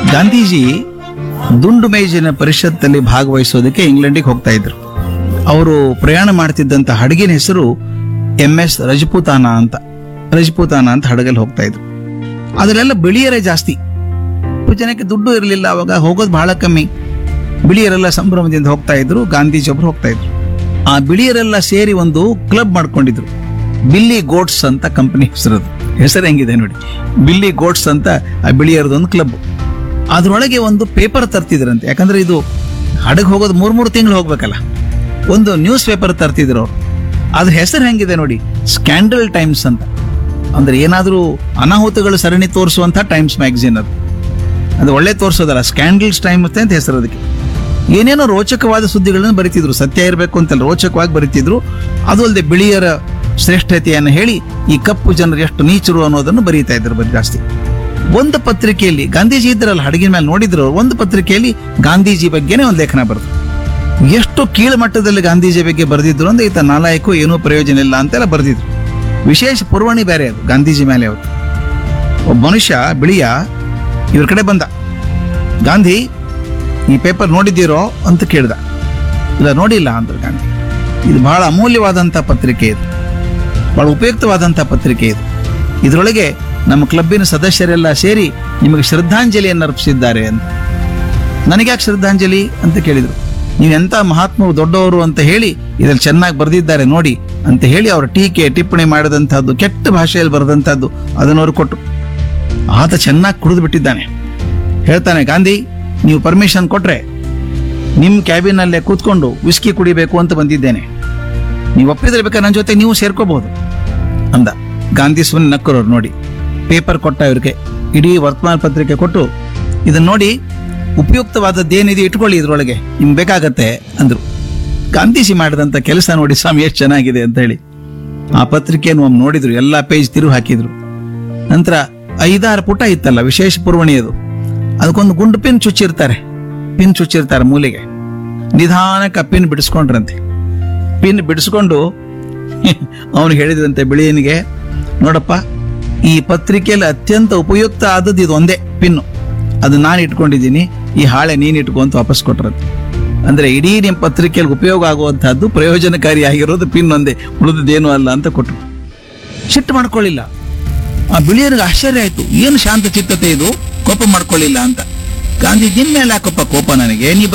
ಗಾಂಧೀಜಿ ದುಂಡು ಮೇಜಿನ ಪರಿಷತ್ತಲ್ಲಿ ಭಾಗವಹಿಸೋದಕ್ಕೆ ಇಂಗ್ಲೆಂಡಿಗೆ ಹೋಗ್ತಾ ಇದ್ರು ಅವರು ಪ್ರಯಾಣ ಮಾಡ್ತಿದ್ದಂತ ಹಡಗಿನ ಹೆಸರು ಎಂ ಎಸ್ ರಜಪೂತಾನ ಅಂತ ರಜಪೂತಾನ ಅಂತ ಹಡಗಲ್ಲಿ ಹೋಗ್ತಾ ಇದ್ರು ಅದರಲ್ಲೆಲ್ಲ ಬಿಳಿಯರೇ ಜಾಸ್ತಿ ಸ್ವಲ್ಪ ಜನಕ್ಕೆ ದುಡ್ಡು ಇರಲಿಲ್ಲ ಅವಾಗ ಹೋಗೋದು ಬಹಳ ಕಮ್ಮಿ ಬಿಳಿಯರೆಲ್ಲ ಸಂಭ್ರಮದಿಂದ ಹೋಗ್ತಾ ಇದ್ರು ಗಾಂಧೀಜಿ ಒಬ್ರು ಹೋಗ್ತಾ ಇದ್ರು ಆ ಬಿಳಿಯರೆಲ್ಲ ಸೇರಿ ಒಂದು ಕ್ಲಬ್ ಮಾಡ್ಕೊಂಡಿದ್ರು ಬಿಲ್ಲಿ ಗೋಟ್ಸ್ ಅಂತ ಕಂಪನಿ ಹೆಸರದು ಹೆಸರು ಹೆಂಗಿದೆ ನೋಡಿ ಬಿಲ್ಲಿ ಗೋಟ್ಸ್ ಅಂತ ಆ ಬಿಳಿಯರದು ಒಂದು ಕ್ಲಬ್ ಅದ್ರೊಳಗೆ ಒಂದು ಪೇಪರ್ ತರ್ತಿದ್ರಂತೆ ಯಾಕಂದ್ರೆ ಇದು ಹಡಗ್ ಹೋಗೋದು ಮೂರ್ ಮೂರು ತಿಂಗಳು ಹೋಗ್ಬೇಕಲ್ಲ ಒಂದು ನ್ಯೂಸ್ ಪೇಪರ್ ತರ್ತಿದ್ರು ಅವ್ರು ಅದ್ರ ಹೆಸರು ಹೆಂಗಿದೆ ನೋಡಿ ಸ್ಕ್ಯಾಂಡಲ್ ಟೈಮ್ಸ್ ಅಂತ ಅಂದ್ರೆ ಏನಾದ್ರೂ ಅನಾಹುತಗಳು ಸರಣಿ ತೋರಿಸುವಂತ ಟೈಮ್ಸ್ ಮ್ಯಾಗಝಿನ್ ಅದು ಅದು ಒಳ್ಳೆ ತೋರಿಸೋದಲ್ಲ ಸ್ಕ್ಯಾಂಡಲ್ಸ್ ಟೈಮ್ ಅಂತ ಹೆಸರು ಅದಕ್ಕೆ ಏನೇನೋ ರೋಚಕವಾದ ಸುದ್ದಿಗಳನ್ನು ಬರಿತಿದ್ರು ಸತ್ಯ ಇರಬೇಕು ಅಂತಲ್ಲ ರೋಚಕವಾಗಿ ಬರಿತಿದ್ರು ಅದು ಅಲ್ಲದೆ ಬಿಳಿಯರ ಶ್ರೇಷ್ಠತೆಯನ್ನು ಹೇಳಿ ಈ ಕಪ್ಪು ಜನರು ಎಷ್ಟು ನೀಚರು ಅನ್ನೋದನ್ನು ಬರೀತಾ ಇದ್ರು ಬರೀ ಜಾಸ್ತಿ ಒಂದು ಪತ್ರಿಕೆಯಲ್ಲಿ ಗಾಂಧೀಜಿ ಇದ್ರಲ್ಲ ಹಡಗಿನ ಮೇಲೆ ನೋಡಿದ್ರು ಅವ್ರು, ಒಂದು ಪತ್ರಿಕೆಯಲ್ಲಿ ಗಾಂಧೀಜಿ ಬಗ್ಗೆನೇ ಒಂದು ಲೇಖನ ಬರೆದು ಎಷ್ಟು ಕೀಳು ಮಟ್ಟದಲ್ಲಿ ಗಾಂಧೀಜಿ ಬಗ್ಗೆ ಬರೆದಿದ್ರು ಅಂದ್ರೆ ಈತ ನಾಲಾಯಕು ಏನೂ ಪ್ರಯೋಜನ ಇಲ್ಲ ಅಂತೆಲ್ಲ ಬರೆದಿದ್ರು ವಿಶೇಷ ಪುರವಣಿ ಬೇರೆ ಅದು ಗಾಂಧೀಜಿ ಮೇಲೆ ಅವತ್ತು ಒಬ್ಬ ಮನುಷ್ಯ ಬಿಳಿಯ ಇವ್ರ ಕಡೆ ಬಂದ ಗಾಂಧಿ ಈ ಪೇಪರ್ ನೋಡಿದ್ದೀರೋ ಅಂತ ಕೇಳ್ದ ಇಲ್ಲ ನೋಡಿಲ್ಲ ಅಂದ್ರು ಗಾಂಧಿ ಇದು ಬಹಳ ಅಮೂಲ್ಯವಾದಂಥ ಪತ್ರಿಕೆ ಇದು ಬಹಳ ಉಪಯುಕ್ತವಾದಂಥ ಪತ್ರಿಕೆ ಇದು ಇದರೊಳಗೆ ನಮ್ಮ ಕ್ಲಬ್ಬಿನ ಸದಸ್ಯರೆಲ್ಲ ಸೇರಿ ನಿಮಗೆ ಶ್ರದ್ಧಾಂಜಲಿಯನ್ನು ಅರ್ಪಿಸಿದ್ದಾರೆ ಅಂತ ನನಗ್ಯಾಕೆ ಶ್ರದ್ಧಾಂಜಲಿ ಅಂತ ಕೇಳಿದ್ರು ನೀವು ಎಂತ ಮಹಾತ್ಮರು ದೊಡ್ಡವರು ಅಂತ ಹೇಳಿ ಇದ್ರಲ್ಲಿ ಚೆನ್ನಾಗಿ ಬರೆದಿದ್ದಾರೆ ನೋಡಿ ಅಂತ ಹೇಳಿ ಅವರ ಟೀಕೆ ಟಿಪ್ಪಣಿ ಮಾಡಿದಂತಹದ್ದು ಕೆಟ್ಟ ಭಾಷೆಯಲ್ಲಿ ಬರೆದಂತಹದ್ದು ಅದನ್ನು ಅವರು ಕೊಟ್ಟು ಆತ ಚೆನ್ನಾಗಿ ಕುಡಿದು ಬಿಟ್ಟಿದ್ದಾನೆ ಹೇಳ್ತಾನೆ ಗಾಂಧಿ ನೀವು ಪರ್ಮಿಷನ್ ಕೊಟ್ರೆ ನಿಮ್ ಕ್ಯಾಬಿನ್ ಅಲ್ಲೇ ಕೂತ್ಕೊಂಡು ವಿಸ್ಕಿ ಕುಡಿಬೇಕು ಅಂತ ಬಂದಿದ್ದೇನೆ ನೀವು ಒಪ್ಪಿದ್ರೆ ಬೇಕಾದ್ರೆ ನನ್ನ ಜೊತೆ ನೀವು ಸೇರ್ಕೋಬಹುದು ಅಂದ ಗಾಂಧಿ ಸುಮ್ಮನೆ ನಕ್ಕರೋರು ನೋಡಿ ಪೇಪರ್ ಕೊಟ್ಟ ಇವ್ರಿಗೆ ಇಡೀ ವರ್ತಮಾನ ಪತ್ರಿಕೆ ಕೊಟ್ಟು ಇದನ್ನ ನೋಡಿ ಉಪಯುಕ್ತವಾದದ್ದೇನಿದೆ ಇಟ್ಕೊಳ್ಳಿ ಇದ್ರೊಳಗೆ ನಿಮ್ಗೆ ಬೇಕಾಗತ್ತೆ ಅಂದ್ರು ಗಾಂಧೀಜಿ ಮಾಡಿದಂತ ಕೆಲಸ ನೋಡಿ ಸ್ವಾಮಿ ಎಷ್ಟು ಚೆನ್ನಾಗಿದೆ ಅಂತ ಹೇಳಿ ಆ ಪತ್ರಿಕೆಯನ್ನು ಒಮ್ಮೆ ನೋಡಿದ್ರು ಎಲ್ಲಾ ಪೇಜ್ ತಿರುವು ಹಾಕಿದ್ರು ನಂತರ ಐದಾರು ಪುಟ ಇತ್ತಲ್ಲ ವಿಶೇಷ ಪುರವಣಿ ಅದು ಅದಕ್ಕೊಂದು ಗುಂಡು ಪಿನ್ ಚುಚ್ಚಿರ್ತಾರೆ ಪಿನ್ ಚುಚ್ಚಿರ್ತಾರೆ ಮೂಲೆಗೆ ನಿಧಾನಕ್ಕೆ ಆ ಪಿನ್ ಬಿಡಿಸ್ಕೊಂಡ್ರಂತೆ ಪಿನ್ ಬಿಡಿಸ್ಕೊಂಡು ಅವನು ಹೇಳಿದಂತೆ ಬಿಳಿಯನಿಗೆ ನೋಡಪ್ಪ ಈ ಪತ್ರಿಕೆಯಲ್ಲಿ ಅತ್ಯಂತ ಉಪಯುಕ್ತ ಆದದ್ದು ಇದು ಒಂದೇ ಪಿನ್ನು ಅದು ನಾನು ಇಟ್ಕೊಂಡಿದ್ದೀನಿ ಈ ಹಾಳೆ ನೀನು ಇಟ್ಕೊ ಅಂತ ವಾಪಸ್ ಕೊಟ್ರಂತೆ ಅಂದ್ರೆ ಇಡೀ ನಿಮ್ಮ ಪತ್ರಿಕೆಯಲ್ಲಿ ಉಪಯೋಗ ಆಗುವಂತಹದ್ದು ಪ್ರಯೋಜನಕಾರಿಯಾಗಿರೋದು ಪಿನ್ ಒಂದೇ ಉಳಿದದ್ದೇನು ಅಲ್ಲ ಅಂತ ಕೊಟ್ಟರು ಸಿಟ್ಟು ಮಾಡ್ಕೊಳ್ಳಿಲ್ಲ ಆ ಬಿಳಿಯರಿಗೆ ಆಶ್ಚರ್ಯ ಆಯ್ತು ಏನು ಶಾಂತ ಚಿತ್ತತೆ ಇದು ಕೋಪ ಮಾಡ್ಕೊಳ್ಳಿಲ್ಲ ಅಂತ ಗಾಂಧಿ ನಿನ್ ಮೇಲೆ ಯಾಕಪ್ಪ ಕೋಪ ನನಗೆ ನೀ